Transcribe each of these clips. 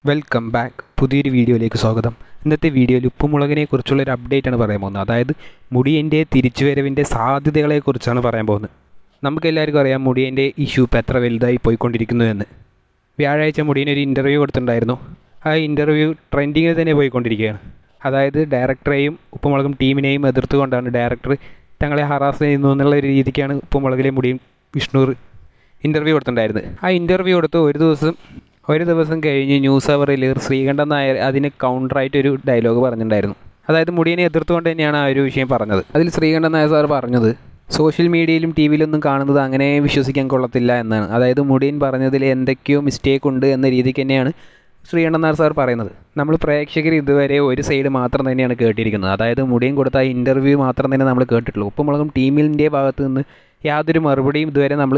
welcome back പുതിയൊരു വീഡിയോയിലേക്ക് സ്വാഗതം ഇന്നത്തെ വീഡിയോയിൽ ഉപ്പുമുളകിനെ കുറിച്ചുള്ള ഒരു അപ്ഡേറ്റ് ആണ് പറയാൻ പോകുന്നത് അതായത് മുടിയൻ്റെ തിരിച്ചുവരവിൻ്റെ സാധ്യതകളെക്കുറിച്ചാണ് പറയാൻ പോകുന്നത് നമുക്ക് എല്ലാവർക്കും അറിയാം മുടിയൻ്റെ ഇഷ്യൂ ഇപ്പോൾ എത്ര വലുതായി പോയിക്കൊണ്ടിരിക്കുന്നു എന്ന് വ്യാഴാഴ്ച മുടിയന് ഒരു ഇൻ്റർവ്യൂ കൊടുത്തിട്ടുണ്ടായിരുന്നു ആ ഇൻ്റർവ്യൂ ട്രെൻഡിങ്ങിൽ തന്നെ പോയിക്കൊണ്ടിരിക്കുകയാണ് അതായത് ഡയറക്ടറെയും ഉപ്പുമുളകും ടീമിനെയും എതിർത്തുകൊണ്ടാണ് ഡയറക്ടർ തങ്ങളെ ഹറാസ് ചെയ്യുന്നു എന്നുള്ള ഒരു രീതിക്കാണ് ഉപ്പുമുളകിലെ മുടിയും വിഷ്ണൂർ ഇൻ്റർവ്യൂ കൊടുത്തിട്ടുണ്ടായിരുന്നത് ആ ഇൻ്റർവ്യൂ കൊടുത്ത് ഒരു ദിവസം ഒരു ദിവസം കഴിഞ്ഞ് ന്യൂസ് അവറിൽ ശ്രീകണ്ഠൻ നായർ അതിന് കൗണ്ടറായിട്ട് ഒരു ഡയലോഗ് പറഞ്ഞിട്ടുണ്ടായിരുന്നു അതായത് മുടിയനെ എതിർത്തുകൊണ്ട് തന്നെയാണ് ആ ഒരു വിഷയം പറഞ്ഞത് അതിൽ ശ്രീകണ്ഠൻ നായർ സാർ പറഞ്ഞത് സോഷ്യൽ മീഡിയയിലും ടി വിയിലൊന്നും കാണുന്നത് അങ്ങനെ വിശ്വസിക്കാൻ കൊള്ളത്തില്ല എന്നാണ് അതായത് മുടിയൻ പറഞ്ഞതിൽ എന്തൊക്കെയോ മിസ്റ്റേക്ക് ഉണ്ട് എന്ന രീതിക്ക് തന്നെയാണ് ശ്രീകണ്ഠൻ നായർ സാർ പറയുന്നത് നമ്മൾ പ്രേക്ഷകർ ഇതുവരെ ഒരു സൈഡ് മാത്രം തന്നെയാണ് കേട്ടിരിക്കുന്നത് അതായത് മുടിയൻ കൊടുത്ത ആ ഇൻ്റർവ്യൂ മാത്രം തന്നെ നമ്മൾ കേട്ടിട്ടുള്ളൂ ഉപ്പുമുളകും ടീമിൻ്റെ ഭാഗത്ത് നിന്ന് യാതൊരു മറുപടിയും ഇതുവരെ നമ്മൾ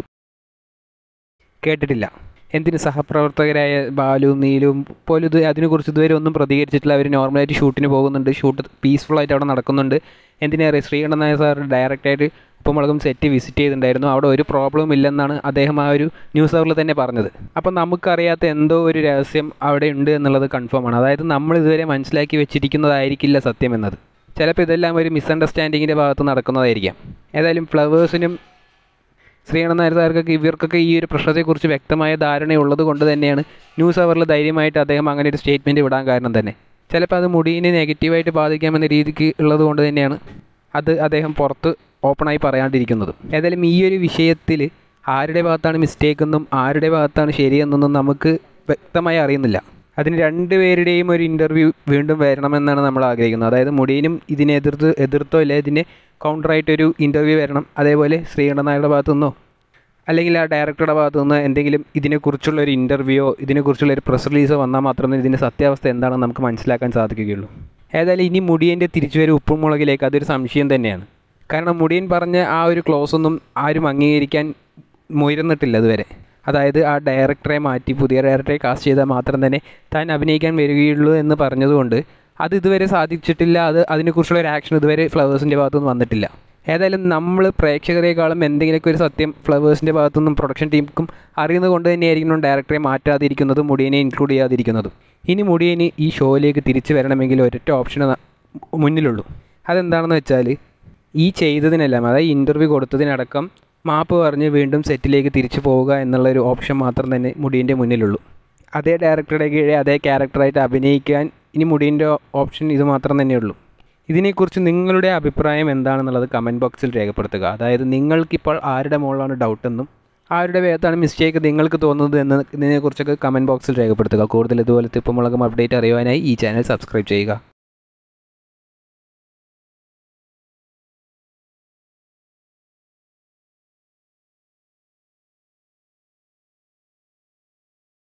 കേട്ടിട്ടില്ല എന്തിന് സഹപ്രവർത്തകരായ ബാലുവും നീലും പോലും ഇത് അതിനെക്കുറിച്ച് ഇതുവരെ ഒന്നും പ്രതികരിച്ചിട്ടില്ല അവർ നോർമലായിട്ട് ഷൂട്ടിന് പോകുന്നുണ്ട് ഷൂട്ട് പീസ്ഫുള്ളായിട്ട് അവിടെ നടക്കുന്നുണ്ട് എന്തിനേറെ ശ്രീകണ്ഠൻ നായർ സാർ ഡയറക്റ്റായിട്ട് ഉപ്പുമുളകും സെറ്റ് വിസിറ്റ് ചെയ്തിട്ടുണ്ടായിരുന്നു അവിടെ ഒരു പ്രോബ്ലം ഇല്ലെന്നാണ് അദ്ദേഹം ആ ഒരു ന്യൂസ് അവറിൽ തന്നെ പറഞ്ഞത് അപ്പം നമുക്കറിയാത്ത എന്തോ ഒരു രഹസ്യം അവിടെ ഉണ്ട് എന്നുള്ളത് കൺഫേം ആണ് അതായത് നമ്മൾ ഇതുവരെ മനസ്സിലാക്കി വെച്ചിരിക്കുന്നതായിരിക്കില്ല സത്യം എന്നത് ചിലപ്പോൾ ഇതെല്ലാം ഒരു മിസ്അണ്ടർസ്റ്റാൻഡിങ്ങിൻ്റെ ഭാഗത്ത് നടക്കുന്നതായിരിക്കാം ഏതായാലും ഫ്ലവേഴ്സിനും ശ്രീകണ്ഠൻ നായർ സാർക്കൊക്കെ ഇവർക്കൊക്കെ ഈ ഒരു പ്രശ്നത്തെക്കുറിച്ച് വ്യക്തമായ ധാരണയുള്ളത് കൊണ്ട് തന്നെയാണ് ന്യൂസ് അവറിൽ ധൈര്യമായിട്ട് അദ്ദേഹം അങ്ങനെ ഒരു സ്റ്റേറ്റ്മെൻറ്റ് വിടാൻ കാരണം തന്നെ ചിലപ്പോൾ അത് മുടിയിനെ നെഗറ്റീവായിട്ട് ബാധിക്കാമെന്ന രീതിക്ക് ഉള്ളത് കൊണ്ട് തന്നെയാണ് അത് അദ്ദേഹം പുറത്ത് ഓപ്പണായി പറയാണ്ടിരിക്കുന്നത് ഏതായാലും ഈ ഒരു വിഷയത്തിൽ ആരുടെ ഭാഗത്താണ് മിസ്റ്റേക്ക് എന്നും ആരുടെ ഭാഗത്താണ് ശരിയെന്നൊന്നും നമുക്ക് വ്യക്തമായി അറിയുന്നില്ല അതിന് രണ്ടുപേരുടെയും ഒരു ഇൻ്റർവ്യൂ വീണ്ടും വരണമെന്നാണ് നമ്മൾ ആഗ്രഹിക്കുന്നത് അതായത് മുടിയനും ഇതിനെ എതിർത്ത് എതിർത്തോ ഇല്ല ഇതിനെ കൗണ്ടറായിട്ടൊരു ഇൻ്റർവ്യൂ വരണം അതേപോലെ ശ്രീകണ്ഠൻ നായരുടെ ഭാഗത്തു നിന്നോ അല്ലെങ്കിൽ ആ ഡയറക്ടറുടെ ഭാഗത്തു നിന്ന് എന്തെങ്കിലും ഇതിനെക്കുറിച്ചുള്ള ഒരു ഇൻ്റർവ്യൂയോ ഇതിനെക്കുറിച്ചുള്ള ഒരു പ്രസ് റിലീസോ വന്നാൽ മാത്രമേ ഇതിൻ്റെ സത്യാവസ്ഥ എന്താണെന്ന് നമുക്ക് മനസ്സിലാക്കാൻ സാധിക്കുകയുള്ളൂ ഏതായാലും ഇനി മുടിയൻ്റെ തിരിച്ചുവരവ് ഉപ്പുമുളകിലേക്ക് അതൊരു സംശയം തന്നെയാണ് കാരണം മുടിയൻ പറഞ്ഞ ആ ഒരു ക്ലോസ് ഒന്നും ആരും അംഗീകരിക്കാൻ മുയർന്നിട്ടില്ല ഇതുവരെ അതായത് ആ ഡയറക്ടറെ മാറ്റി പുതിയ ഡയറക്ടറെ കാസ്റ്റ് ചെയ്താൽ മാത്രം തന്നെ താൻ അഭിനയിക്കാൻ വരികയുള്ളൂ എന്ന് പറഞ്ഞതുകൊണ്ട് അത് ഇതുവരെ സാധിച്ചിട്ടില്ല അത് അതിനെക്കുറിച്ചുള്ള ഒരു ആക്ഷൻ ഇതുവരെ ഫ്ലവേഴ്സിൻ്റെ ഭാഗത്തുനിന്ന് വന്നിട്ടില്ല ഏതായാലും നമ്മൾ പ്രേക്ഷകരെക്കാളും എന്തെങ്കിലുമൊക്കെ ഒരു സത്യം ഫ്ലവേഴ്സിൻ്റെ ഭാഗത്തുനിന്നും പ്രൊഡക്ഷൻ ടീമുക്കും അറിയുന്നത് കൊണ്ട് തന്നെയായിരിക്കണം ഡയറക്ടറെ മാറ്റാതിരിക്കുന്നതും മുടിയനെ ഇൻക്ലൂഡ് ചെയ്യാതിരിക്കുന്നതും ഇനി മുടിയന് ഈ ഷോയിലേക്ക് തിരിച്ചു വരണമെങ്കിൽ ഒരൊറ്റ ഓപ്ഷൻ മുന്നിലുള്ളൂ അതെന്താണെന്ന് വെച്ചാൽ ഈ ചെയ്തതിനെല്ലാം അതായത് ഇൻ്റർവ്യൂ കൊടുത്തതിനടക്കം മാപ്പ് പറഞ്ഞ് വീണ്ടും സെറ്റിലേക്ക് തിരിച്ചു പോവുക എന്നുള്ള ഒരു ഓപ്ഷൻ മാത്രം തന്നെ മുടിയൻ്റെ മുന്നിലുള്ളൂ അതേ ഡയറക്ടറുടെ കീഴെ അതേ ക്യാരക്ടറായിട്ട് അഭിനയിക്കാൻ ഇനി മുടിയൻ്റെ ഓപ്ഷൻ ഇത് മാത്രം തന്നെയുള്ളൂ ഇതിനെക്കുറിച്ച് നിങ്ങളുടെ അഭിപ്രായം എന്താണെന്നുള്ളത് കമൻറ്റ് ബോക്സിൽ രേഖപ്പെടുത്തുക അതായത് നിങ്ങൾക്കിപ്പോൾ ആരുടെ മുകളിലാണ് ഡൗട്ടെന്നും ആരുടെ ഭാഗത്താണ് മിസ്റ്റേക്ക് നിങ്ങൾക്ക് തോന്നുന്നത് എന്നതിനെക്കുറിച്ചൊക്കെ കമൻറ്റ് ബോക്സിൽ രേഖപ്പെടുത്തുക കൂടുതൽ ഇതുപോലത്തെ ഇപ്പം മുളകും അപ്ഡേറ്റ് അറിയുവാനായി ഈ ചാനൽ സബ്സ്ക്രൈബ് ചെയ്യുക